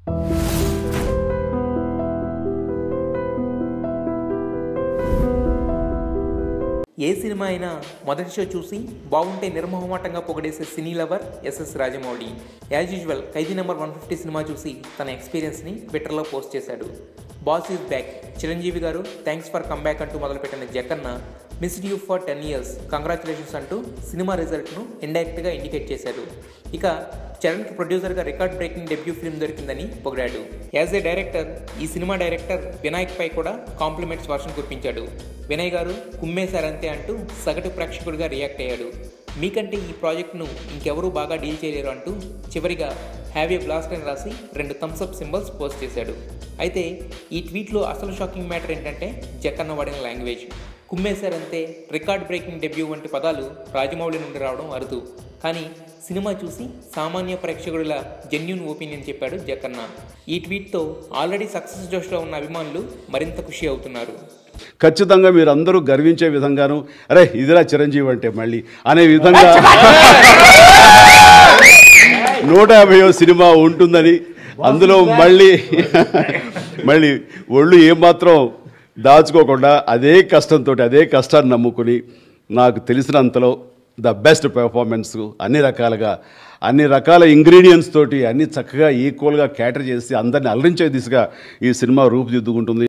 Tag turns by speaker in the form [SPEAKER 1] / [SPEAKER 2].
[SPEAKER 1] ఏ cinema అయినా మొదటి show చూసి బాగుంటే నిర్మోహమాటంగా పొగడేసే cine lover SS Rajamouli as usual Khaidi number one fifty cinema చూసి తన ఎక్స్పీరియన్స్ని ట్విట్టర్లో పోస్ట్ చేశాడు బాస్ ఈజ్ బ్యాక్ చిరంజీవి గారు థ్యాంక్స్ ఫర్ కమ్ బ్యాక్ అంటూ మొదలుపెట్టిన జగన్న missed you for ten years congratulations అంటూ సినిమా రిజల్ట్ను ఇండైరెక్ట్గా ఇండికేట్ చేశాడు ఇక చరణ్కి ప్రొడ్యూసర్గా రికార్డ్ బ్రేకింగ్ డెబ్యూ ఫిల్మ్ దొరికిందని పొగిడాడు యాజ్ ఏ డైరెక్టర్ ఈ సినిమా డైరెక్టర్ వినాయక్ పై కూడా కాంప్లిమెంట్స్ వర్షం కురిపించాడు వినయ్ గారు కుమ్మేశారంతే అంటూ సగటు ప్రేక్షకుడిగా రియాక్ట్ అయ్యాడు మీకంటే ఈ ప్రాజెక్ట్ను ఇంకెవరూ బాగా డీల్ చేయలేరు అంటూ చివరిగా హ్యావ్ ఏ బ్లాస్ట్ అని రాసి రెండు థమ్స్ అప్ సింబల్స్ పోస్ట్ చేశాడు అయితే ఈ ట్వీట్లో అసలు షాకింగ్ మ్యాటర్ ఏంటంటే జక్కన్న వాడిన లాంగ్వేజ్ కుమ్మేశారంతే రికార్డ్ బ్రేకింగ్ డెబ్యూ వంటి పదాలు రాజమౌళి నుండి రావడం అరుదు కానీ సినిమా చూసి సామాన్య ప్రేక్షకుడిలా జెన్యున్ ఒపీనియన్ చెప్పాడు జక్కన్న ఈ ట్వీట్తో ఆల్రెడీ సక్సెస్ జోష్లో ఉన్న అభిమానులు మరింత ఖుషి అవుతున్నారు
[SPEAKER 2] ఖచ్చితంగా మీరు అందరూ గర్వించే విధంగాను అరే ఇదిరా చిరంజీవి అంటే మళ్ళీ అనే విధంగా నూట యాభైవ సినిమా ఉంటుందని అందులో మళ్ళీ మళ్ళీ ఒళ్ళు ఏమాత్రం దాచుకోకుండా అదే కష్టంతో అదే కష్టాన్ని నమ్ముకుని నాకు తెలిసినంతలో ద బెస్ట్ పెర్ఫార్మెన్స్ అన్ని రకాలుగా అన్ని రకాల ఇంగ్రీడియంట్స్ తోటి అన్ని చక్కగా ఈక్వల్గా క్యాటర్ చేసి అందరిని అలరించే దిశగా ఈ సినిమా రూపుదిద్దుకుంటుంది